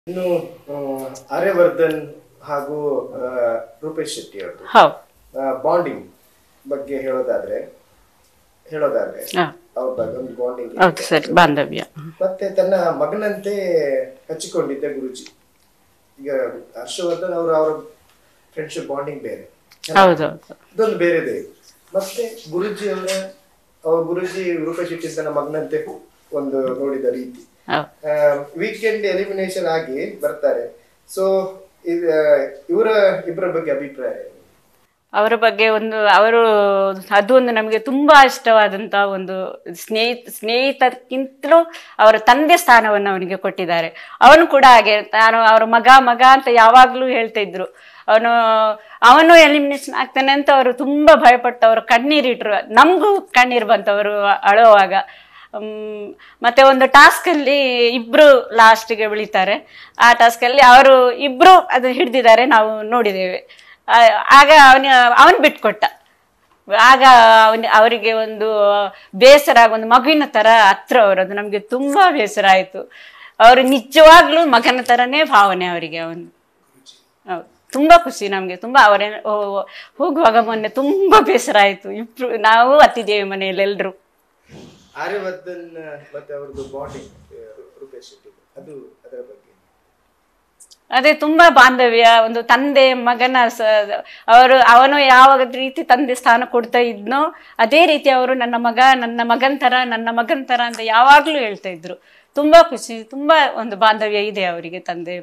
ಇನ್ನು ಆ, ಆರ್ಯವರ್ಧನ್ ಹಾಗೂ ಆ, ರೂಪೇಶ್ ಶೆಟ್ಟಿ ಅವರದು ಹೌದು ಬಾಂಡಿಂಗ್ ಬಗ್ಗೆ ಹೇಳೋದಾದ್ರೆ ಹೇಳೋದಾದ್ರೆ ಹಾ. ಅವ್ರ ಬಗ್ಗೆ ಒಂದು ಬಾಂಡಿಂಗ್ ಹೌದು ಸರಿ ಬಾಂಧವ್ಯ ಮತ್ತೆ ತನ್ನ ಮಗನಂತೆ ಹಚ್ಚಿಕೊಂಡಿದ್ದ ಗುರುಜಿ ಈಗ ಹರ್ಷವರ್ಧನ್ ಅವರು ಅವರ ಫ್ರೆಂಡ್ಶಿಪ್ ಬಾಂಡಿಂಗ್ ಬೇರೆ ಹೌದು ಹೌದು ಇದೊಂದು ಬೇರೆದೇ ಇದೆ. ಮತ್ತೆ ಗುರುಜಿ ಅವರ ಅವ್ರ ಗುರುಜಿ ರೂಪೇಶ್ ಶೆಟ್ಟಿ ತನ್ನ ಮಗನಂತೆ ಒಂದು ನೋಡಿದ ರೀತಿ ಹೌದು ವೀಕೆಂಡ್ ಎಲಿಮಿನೇಷನ್ ಆಗಿ ಬರ್ತಾರೆ ಸೊ ಇವರ ಇಬ್ಬರ ಬಗ್ಗೆ ಅಭಿಪ್ರಾಯ ಏನು? ಅವರ ಬಗ್ಗೆ ಒಂದು ಅವರು ಅದು ಒಂದು ನಮಗೆ ತುಂಬಾ ಇಷ್ಟವಾದಂತ ಒಂದು ಸ್ನೇಹಿತ ಸ್ನೇಹಿತಕ್ಕಿಂತಲೂ ಅವರ ತಂದೆ ಸ್ಥಾನವನ್ನು ಅವನಿಗೆ ಕೊಟ್ಟಿದ್ದಾರೆ ಅವನು ಕೂಡ ಹಾಗೆ ನಾನು ಅವರ ಮಗ ಮಗ ಅಂತ ಯಾವಾಗ್ಲೂ ಹೇಳ್ತಾ ಇದ್ರು ಅವನು ಅವನು ಎಲಿಮಿನೇಷನ್ ಆಗ್ತಾನೆ ಅಂತ ಅವರು ತುಂಬಾ ಭಯಪಟ್ಟು ಅವರು ಕಣ್ಣೀರಿಟ್ರು ನಮಗೂ ಕಣ್ಣೀರು ಬಂತು ಅವರು ಅಳುವಾಗ ಹ್ಮ್, ಮತ್ತೆ ಒಂದು ಟಾಸ್ಕ್ ಅಲ್ಲಿ ಇಬ್ರು ಲಾಸ್ಟ್ಗೆ ಬೆಳಿತಾರೆ ಆ ಟಾಸ್ಕ್ ಅಲ್ಲಿ ಅವರು ಇಬ್ರು ಅದು ಹಿಡ್ದಿದ್ದಾರೆ ನಾವು ನೋಡಿದ್ದೇವೆ ಆ- ಆಗ ಅವನ ಅವನು ಬಿಟ್ಕೊಟ್ಟ ಆಗ ಅವನ ಅವರಿಗೆ ಒಂದು ಬೇಸರ ಆಗ ಒಂದು ಮಗುವಿನ ತರ ಹತ್ರ ಅವರು ಅದು ನಮ್ಗೆ ತುಂಬಾ ಬೇಸರ ಆಯ್ತು ಅವರು ನಿಜವಾಗ್ಲೂ ಮಗನ ತರನೇ ಭಾವನೆ ಅವರಿಗೆ ಅವನು ಹೌದು ತುಂಬಾ ಖುಷಿ ನಮ್ಗೆ ತುಂಬಾ ಅವರೇ ಓ- ಹೋಗುವಾಗ ಮೊನ್ನೆ ತುಂಬಾ ಬೇಸರ ಆಯ್ತು ಇಬ್ರು ನಾವು ಹತ್ತಿದ್ದೇವೆ ಮನೆಯಲ್ಲಿ ಎಲ್ರು ಆರ್ಯವರ್ಧನ್ ಮತ್ತೆ ಅವ್ರದ್ದು ಬಾಂಡಿಂಗ್ ರೂಪೇಶ್ ಶೆಟ್ಟಿ ಅದು ಅದರ ಬಗ್ಗೆ ಅದೇ ತುಂಬಾ ಬಾಂಧವ್ಯ ಒಂದು ತಂದೆ ಮಗನ ಸ ಅವರು ಅವನು ಯಾವ ರೀತಿ ತಂದೆ ಸ್ಥಾನ ಕೊಡ್ತಾ ಇದ್ನೋ ಅದೇ ರೀತಿ ಅವರು ನನ್ನ ಮಗ ನನ್ನ ಮಗನ್ ತರ ನನ್ನ ಮಗನ್ ತರ ಅಂತ ಯಾವಾಗ್ಲೂ ಹೇಳ್ತಾ ಇದ್ರು ತುಂಬಾ ಖುಷಿ ತುಂಬಾ ಒಂದು ಬಾಂಧವ್ಯ ಇದೆ ಅವರಿಗೆ ತಂದೆ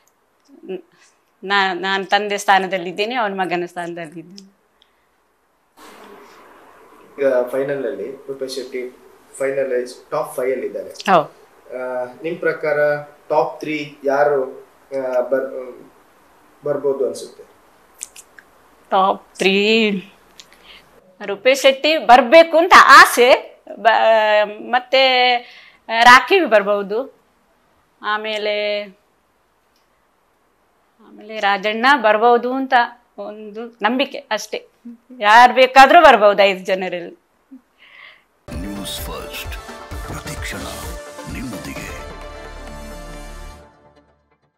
ನಾ ನಾನು ತಂದೆ ಸ್ಥಾನದಲ್ಲಿದ್ದೇನೆ ಅವನ ಮಗನ ಸ್ಥಾನದಲ್ಲಿದ್ದೇನೆ ಈಗ ಫೈನಲ್ ಅಲ್ಲಿ Rupesh Shetty final top five ಅಲ್ಲಿ ಇದ್ದಾರೆ ಹೌದು ಆ, ನಿಮ್ ಪ್ರಕಾರ ಟಾಪ್ ತ್ರೀ ಯಾರು ಆ, ಬರ್ ಬರ್ಬೋದು ಅನ್ಸುತ್ತೆ ಟಾಪ್ ತ್ರೀ ರೂಪೇಶ್ ಶೆಟ್ಟಿ ಬರಬೇಕು ಅಂತ ಆಸೆ ಬ ಮತ್ತೆ ರಾಖಿ ಬರ್ಬೋದು ಆಮೇಲೆ ಆಮೇಲೆ ರಾಜಣ್ಣ ಬರ್ಬೋದು ಅಂತ ಒಂದು ನಂಬಿಕೆ ಅಷ್ಟೇ ಯಾರು ಬೇಕಾದರೂ ಬರ್ಬೋದು ಐದು ಜನರಲ್ಲಿ ನ್ಯೂಸ್ ಫಸ್ಟ್ ಪ್ರತಿಕ್ಷಣ